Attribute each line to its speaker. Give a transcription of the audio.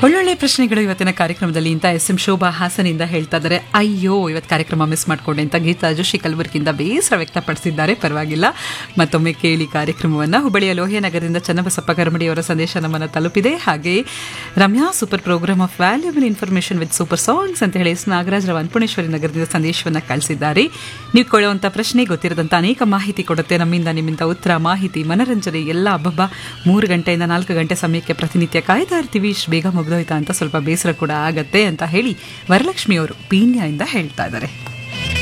Speaker 1: ಒಳ್ಳೊಳ್ಳೆ ಪ್ರಶ್ನೆಗಳು ಇವತ್ತಿನ ಕಾರ್ಯಕ್ರಮದಲ್ಲಿ ಅಂತ ಎಸ್ ಎಂ ಶೋಭಾ ಹಾಸನಿಂದ ಹೇಳ್ತಾ ಇದ್ದಾರೆ ಅಯ್ಯೋ ಇವತ್ತು ಕಾರ್ಯಕ್ರಮ ಮಿಸ್ ಮಾಡ್ಕೊಂಡೆ ಅಂತ ಗೀತಾ ಜೋಶಿ ಕಲಬುರ್ಗಿಯಿಂದ ಬೇಸರ ವ್ಯಕ್ತಪಡಿಸಿದ್ದಾರೆ ಪರವಾಗಿಲ್ಲ ಮತ್ತೊಮ್ಮೆ ಕೇಳಿ ಕಾರ್ಯಕ್ರಮವನ್ನು ಹುಬ್ಬಳ್ಳಿಯ ಲೋಹಿಯನಗರದಿಂದ ಚನ್ನಬಸಪ್ಪ ಕರಮಡಿ ಅವರ ಸಂದೇಶ ನಮ್ಮನ್ನು ತಲುಪಿದೆ ಹಾಗೆ Ramya super program of valuable information with super songs ಅಂತ ಹೇಳಿ ಎಸ್ ನಾಗರಾಜ್ ರಾವ್ ಅನ್ಪುಣೇಶ್ವರಿ ನಗರದಿಂದ ಸಂದೇಶವನ್ನು ಕಳಿಸಿದ್ದಾರೆ ನೀವು ಕೊಳ್ಳುವಂಥ ಪ್ರಶ್ನೆ ಗೊತ್ತಿರದಂಥ ಅನೇಕ ಮಾಹಿತಿ ಕೊಡುತ್ತೆ ನಮ್ಮಿಂದ ನಿಮ್ಮಿಂದ ಉತ್ತರ ಮಾಹಿತಿ ಮನರಂಜನೆ ಎಲ್ಲ ಹಬ್ಬ ಮೂರು ಗಂಟೆಯಿಂದ ನಾಲ್ಕು ಗಂಟೆ ಸಮಯಕ್ಕೆ ಪ್ರತಿನಿತ್ಯ ಕಾಯ್ತಾ ಇರ್ತೀವಿ ಇಷ್ಟು ಬೇಗ ಮುಗ್ದೋಯ್ತಾ ಅಂತ ಸ್ವಲ್ಪ ಬೇಸರ ಕೂಡ ಆಗತ್ತೆ ಅಂತ ಹೇಳಿ ವರಲಕ್ಷ್ಮಿ ಅವರು ಪೀಣ್ಯ ಇಂದ ಹೇಳ್ತಾ ಇದ್ದಾರೆ